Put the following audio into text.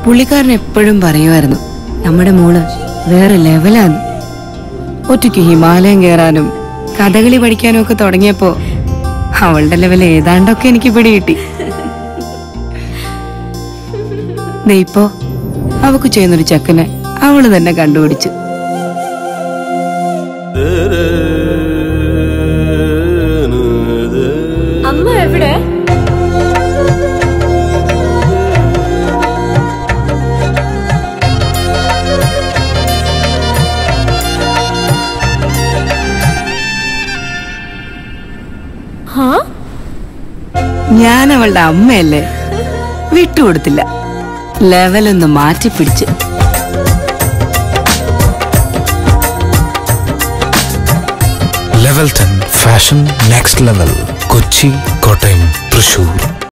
പുള്ളിക്കാരൻ എപ്പോഴും പറയുമായിരുന്നു നമ്മുടെ മോള് വേറെ ലെവലാന്ന് ഒറ്റയ്ക്ക് ഹിമാലയം കയറാനും കഥകളി പഠിക്കാനും ഒക്കെ തുടങ്ങിയപ്പോ അവളുടെ ലെവൽ ഏതാണ്ടൊക്കെ എനിക്ക് പിടികിട്ടി ദേ ഇപ്പോ അവക്ക് ചെയ്യുന്നൊരു ചെക്കനെ അവള് തന്നെ കണ്ടുപിടിച്ചു അമ്മ എവിടെ ഹാ ഞാൻ അവളുടെ അമ്മയല്ലേ വിട്ടുകൊടുത്തില്ല ലെവലൊന്ന് മാറ്റിപ്പിടിച്ച് level ten fashion next level Kochi Kottayam Thrissur